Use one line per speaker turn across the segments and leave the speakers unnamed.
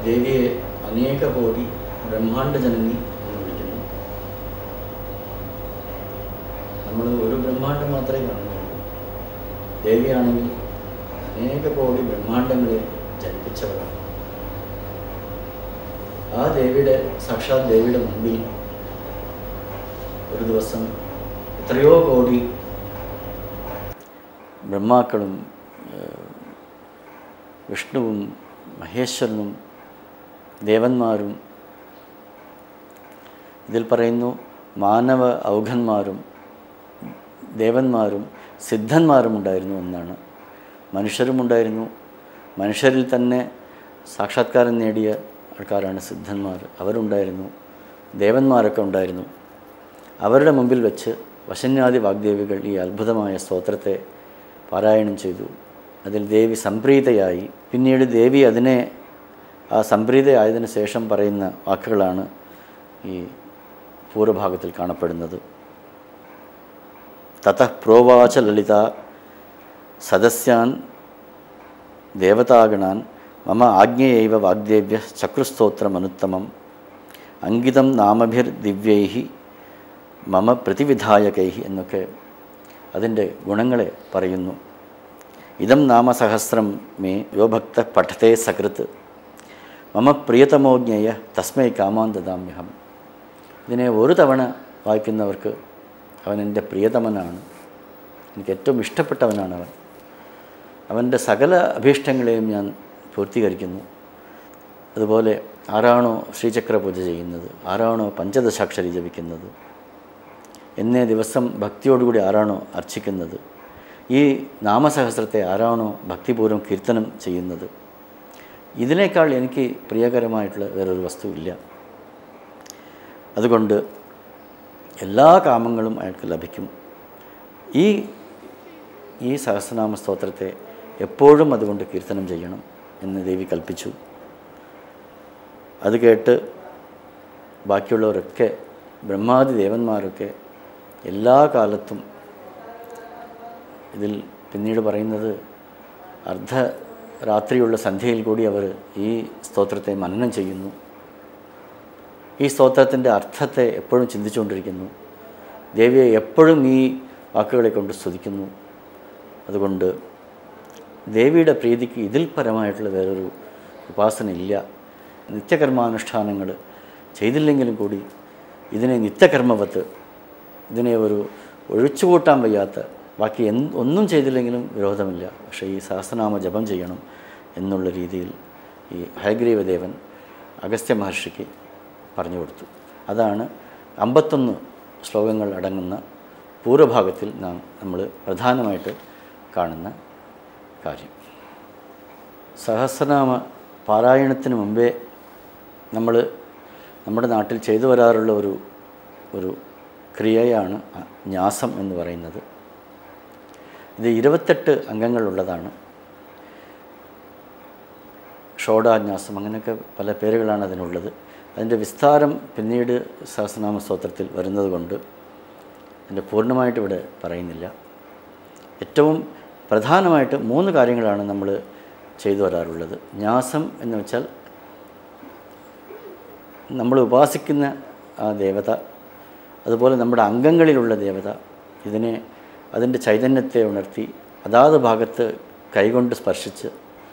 ദേവിയെ അനേക കോടി ബ്രഹ്മാണ്ട ജനനി എന്ന് വിളിക്കുന്നു നമ്മൾ ഒരു ബ്രഹ്മാണ്ടം മാത്രമേ കാണുന്നുള്ളൂ ദേവിയാണെങ്കിൽ അനേക കോടി ബ്രഹ്മാണ്ടങ്ങളെ ജനിപ്പിച്ചവരാണ് ആ ദേവിയുടെ സാക്ഷാത് ദേവിയുടെ മുമ്പിൽ ഒരു ദിവസം എത്രയോ കോടി ബ്രഹ്മാക്കളും ഏഹ്, വിഷ്ണുവും മഹേശ്വരനും ദേവന്മാരും ഇതിൽ പറയുന്നു മാനവ ഔഘന്മാരും ദേവന്മാരും സിദ്ധന്മാരും ഉണ്ടായിരുന്നു എന്നാണ് മനുഷ്യരുമുണ്ടായിരുന്നു മനുഷ്യരിൽ തന്നെ സാക്ഷാത്കാരം നേടിയ ആൾക്കാരാണ് സിദ്ധന്മാർ അവരുണ്ടായിരുന്നു ദേവന്മാരൊക്കെ ഉണ്ടായിരുന്നു അവരുടെ മുമ്പിൽ വെച്ച് വശന്യാദി വാഗ്ദേവികൾ ഈ അത്ഭുതമായ സ്തോത്രത്തെ പാരായണം ചെയ്തു അതിൽ ദേവി സംപ്രീതയായി പിന്നീട് ദേവി അതിനെ ആ സംപ്രീതയായതിനു ശേഷം പറയുന്ന വാക്കുകളാണ് ഈ പൂർവഭാഗത്തിൽ കാണപ്പെടുന്നത് തത പ്രോവാച ലളിത സദസ്യാൻ ദേവതാഗണാൻ മമ ആജ്ഞയൈവ വാഗ്ദേവ്യ ചക്രുസ്തോത്രമനുത്തമം അങ്കിതം നാമഭിർ ദിവ്യൈ മമ പ്രതിവിധായകൈ എന്നൊക്കെ അതിൻ്റെ ഗുണങ്ങളെ പറയുന്നു ഇതം നാമസഹസ്രം മേ യോ ഭക്ത പഠത്തെ സകൃത്ത് മമ പ്രിയതമോജ്ഞയ തസ്മൈ കാമാൻ ദദാമ്യഹം ഇതിനെ ഒരു തവണ വായിക്കുന്നവർക്ക് അവൻ എൻ്റെ പ്രിയതമനാണ് എനിക്ക് ഏറ്റവും ഇഷ്ടപ്പെട്ടവനാണ് അവൻ അവൻ്റെ സകല അഭീഷ്ടങ്ങളെയും ഞാൻ പൂർത്തീകരിക്കുന്നു അതുപോലെ ആരാണോ ശ്രീചക്ര പൂജ ചെയ്യുന്നത് ആരാണോ പഞ്ചദശാക്ഷരി ജപിക്കുന്നത് എന്നേ ദിവസം ഭക്തിയോടുകൂടി ആരാണോ അർച്ചിക്കുന്നത് ഈ നാമസഹസ്രത്തെ ആരാണോ ഭക്തിപൂർവ്വം കീർത്തനം ചെയ്യുന്നത് ഇതിനേക്കാൾ എനിക്ക് പ്രിയകരമായിട്ടുള്ള വേറൊരു വസ്തുവില്ല അതുകൊണ്ട് എല്ലാ കാമങ്ങളും അയാൾക്ക് ലഭിക്കും ഈ ഈ സഹസ്രനാമ സ്തോത്രത്തെ എപ്പോഴും അതുകൊണ്ട് കീർത്തനം ചെയ്യണം എന്ന് ദേവി കൽപ്പിച്ചു അത് കേട്ട് ബാക്കിയുള്ളവരൊക്കെ ബ്രഹ്മാദി ദേവന്മാരൊക്കെ എല്ലാ കാലത്തും ഇതിൽ പിന്നീട് പറയുന്നത് അർദ്ധരാത്രിയുള്ള സന്ധ്യയിൽ കൂടി അവർ ഈ സ്തോത്രത്തെ മനനം ചെയ്യുന്നു ഈ സ്തോത്രത്തിൻ്റെ അർത്ഥത്തെ എപ്പോഴും ചിന്തിച്ചുകൊണ്ടിരിക്കുന്നു ദേവിയെ എപ്പോഴും ഈ വാക്കുകളെ കൊണ്ട് സ്തുതിക്കുന്നു അതുകൊണ്ട് ദേവിയുടെ പ്രീതിക്ക് ഇതിൽ പരമായിട്ടുള്ള വേറൊരു ഉപാസന ഇല്ല നിത്യകർമാനുഷ്ഠാനങ്ങൾ ചെയ്തില്ലെങ്കിലും കൂടി ഇതിനെ നിത്യകർമ്മവത്ത് ഇതിനെ ഒരു ഒഴിച്ചുകൂട്ടാൻ വയ്യാത്ത ബാക്കി എന്ത് ഒന്നും ചെയ്തില്ലെങ്കിലും വിരോധമില്ല പക്ഷേ ഈ സഹസ്രനാമ ജപം ചെയ്യണം എന്നുള്ള രീതിയിൽ ഈ ഹയഗ്രീവദേവൻ അഗസ്ത്യ മഹർഷിക്ക് പറഞ്ഞു കൊടുത്തു അതാണ് അമ്പത്തൊന്ന് ശ്ലോകങ്ങൾ അടങ്ങുന്ന പൂർവ്വഭാഗത്തിൽ നാം നമ്മൾ പ്രധാനമായിട്ട് കാണുന്ന കാര്യം സഹസ്രനാമ പാരായണത്തിന് മുമ്പേ നമ്മൾ നമ്മുടെ നാട്ടിൽ ചെയ്തു വരാറുള്ള ഒരു ഒരു ക്രിയയാണ് ന്യാസം എന്ന് പറയുന്നത് ഇത് ഇരുപത്തെട്ട് അംഗങ്ങളുള്ളതാണ് ഷോഡാന്യാസം അങ്ങനെയൊക്കെ പല പേരുകളാണ് അതിനുള്ളത് അതിൻ്റെ വിസ്താരം പിന്നീട് സഹസ്രനാമ സ്തോത്രത്തിൽ വരുന്നത് കൊണ്ട് അതിൻ്റെ പൂർണ്ണമായിട്ട് ഇവിടെ പറയുന്നില്ല ഏറ്റവും പ്രധാനമായിട്ട് മൂന്ന് കാര്യങ്ങളാണ് നമ്മൾ ചെയ്തു വരാറുള്ളത് ന്യാസം എന്ന് വെച്ചാൽ നമ്മൾ ഉപാസിക്കുന്ന ആ ദേവത അതുപോലെ നമ്മുടെ അംഗങ്ങളിലുള്ള ദേവത ഇതിനെ അതിൻ്റെ ചൈതന്യത്തെ ഉണർത്തി അതാത് ഭാഗത്ത് കൈകൊണ്ട് സ്പർശിച്ച്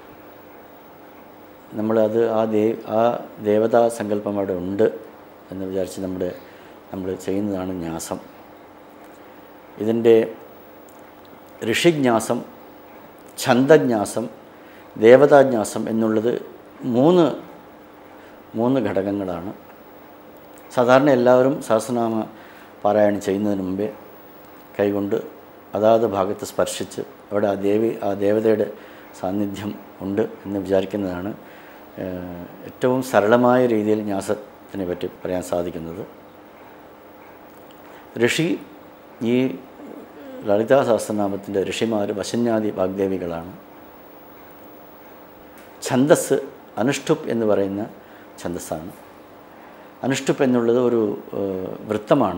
നമ്മളത് ആ ദേ ആ ദേവതാ സങ്കല്പം അവിടെ ഉണ്ട് എന്ന് വിചാരിച്ച് നമ്മുടെ നമ്മൾ ചെയ്യുന്നതാണ് ന്യാസം ഇതിൻ്റെ ഋഷിജ്ഞാസം ഛന്ദജ്ഞാസം ദേവതാജ്ഞാസം എന്നുള്ളത് മൂന്ന് മൂന്ന് ഘടകങ്ങളാണ് സാധാരണ എല്ലാവരും സഹസ്രനാമ പാരായണം ചെയ്യുന്നതിന് മുമ്പേ കൈകൊണ്ട് അതാത് ഭാഗത്ത് സ്പർശിച്ച് അവിടെ ആ ദേവി ആ ദേവതയുടെ സാന്നിധ്യം ഉണ്ട് എന്ന് വിചാരിക്കുന്നതാണ് ഏഹ്, ഏറ്റവും സരളമായ രീതിയിൽ ന്യാസത്തിനെ പറ്റി പറയാൻ സാധിക്കുന്നത് ഋഷി ഈ ലളിതാ സഹസ്രനാമത്തിൻ്റെ ഋഷിമാർ വശന്യാദി വാഗ്ദേവികളാണ് ഛന്ദസ് അനുഷ്ടുപ്പ് എന്ന് പറയുന്ന ഛന്ദസ്സാണ് അനുഷ്ടുപ്പ് എന്നുള്ളത് ഒരു ഏഹ്, വൃത്തമാണ്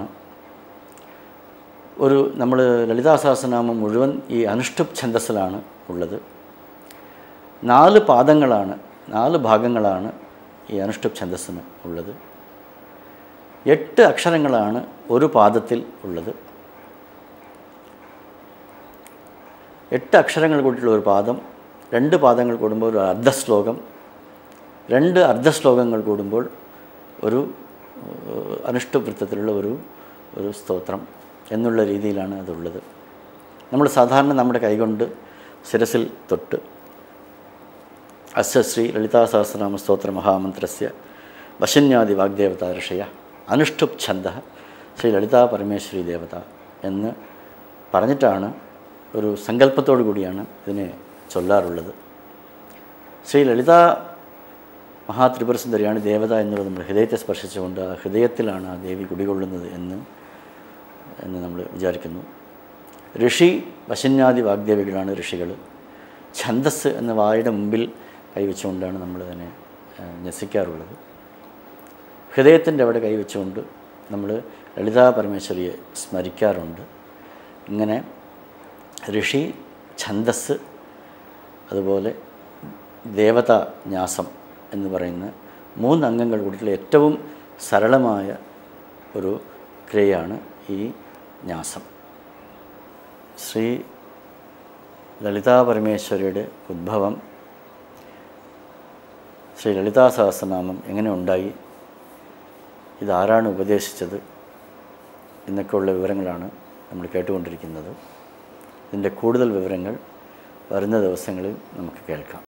ഒരു നമ്മൾ ലളിതാ സഹസ്രനാമം മുഴുവൻ ഈ അനുഷ്ടുപ്പ് ഛന്ദസ്സിലാണ് ഉള്ളത് നാല് പാദങ്ങളാണ് നാല് ഭാഗങ്ങളാണ് ഈ അനുഷ്ഠുപ് ഛന്ദസ്സിന് ഉള്ളത് എട്ട് അക്ഷരങ്ങളാണ് ഒരു പാദത്തിൽ ഉള്ളത് എട്ട് അക്ഷരങ്ങൾ കൂട്ടിയുള്ള ഒരു പാദം രണ്ട് പാദങ്ങൾ കൂടുമ്പോൾ ഒരു അർദ്ധശ്ലോകം രണ്ട് അർദ്ധശ്ലോകങ്ങൾ കൂടുമ്പോൾ ഒരു ഏഹ്, അനുഷ്ഠവൃത്തത്തിലുള്ള ഒരു ഒരു സ്തോത്രം എന്നുള്ള രീതിയിലാണ് അതുള്ളത് നമ്മൾ സാധാരണ നമ്മുടെ കൈകൊണ്ട് ശിരസിൽ തൊട്ട് അസ്യ ശ്രീ ലളിതാ സഹസ്രനാമ സ്തോത്ര മഹാമന്ത്രസ്യ വശന്യാദി വാഗ്ദേവത ഋഷയ അനുഷ്ഠുപ് ഛന്ദ ശ്രീ ലളിതാ പരമേശ്വരി ദേവത എന്ന് പറഞ്ഞിട്ടാണ് ഒരു സങ്കല്പത്തോടു കൂടിയാണ് ഇതിനെ ചൊല്ലാറുള്ളത് ശ്രീ ലളിത മഹാത്രിപുര സുന്ദരിയാണ് ദേവത എന്നുള്ളത് നമ്മൾ ഹൃദയത്തെ സ്പർശിച്ചുകൊണ്ട് ആ ഹൃദയത്തിലാണ് ആ ദേവി കുടികൊള്ളുന്നത് എന്ന് എന്ന് നമ്മൾ വിചാരിക്കുന്നു ഋഷി വശന്യാദി വാഗ്ദേവികളാണ് ഋഷികൾ ഛന്ദസ് എന്ന വായുടെ മുമ്പിൽ കൈവച്ചുകൊണ്ടാണ് നമ്മൾ അതിനെ ആ, ന്യസിക്കാറുള്ളത് ഹൃദയത്തിൻ്റെ അവിടെ കൈവച്ചുകൊണ്ട് നമ്മൾ ലളിതാ പരമേശ്വരിയെ സ്മരിക്കാറുണ്ട് ഇങ്ങനെ ഋഷി ഛന്ദസ് അതുപോലെ ദേവത ന്യാസം എന്ന് പറയുന്ന മൂന്ന് അംഗങ്ങൾ കൂടിയിട്ടുള്ള ഏറ്റവും സരളമായ ഒരു ക്രിയയാണ് ഈ ന്യാസം ശ്രീ ലളിതാ പരമേശ്വരിയുടെ ഉദ്ഭവം ശ്രീ ലളിതാ സഹസ്രനാമം എങ്ങനെ ഉണ്ടായി ഇതാരാണ് ഉപദേശിച്ചത് എന്നൊക്കെയുള്ള വിവരങ്ങളാണ് നമ്മൾ കേട്ടുകൊണ്ടിരിക്കുന്നത് ഇതിൻ്റെ കൂടുതൽ വിവരങ്ങൾ വരുന്ന ദിവസങ്ങളിൽ നമുക്ക് കേൾക്കാം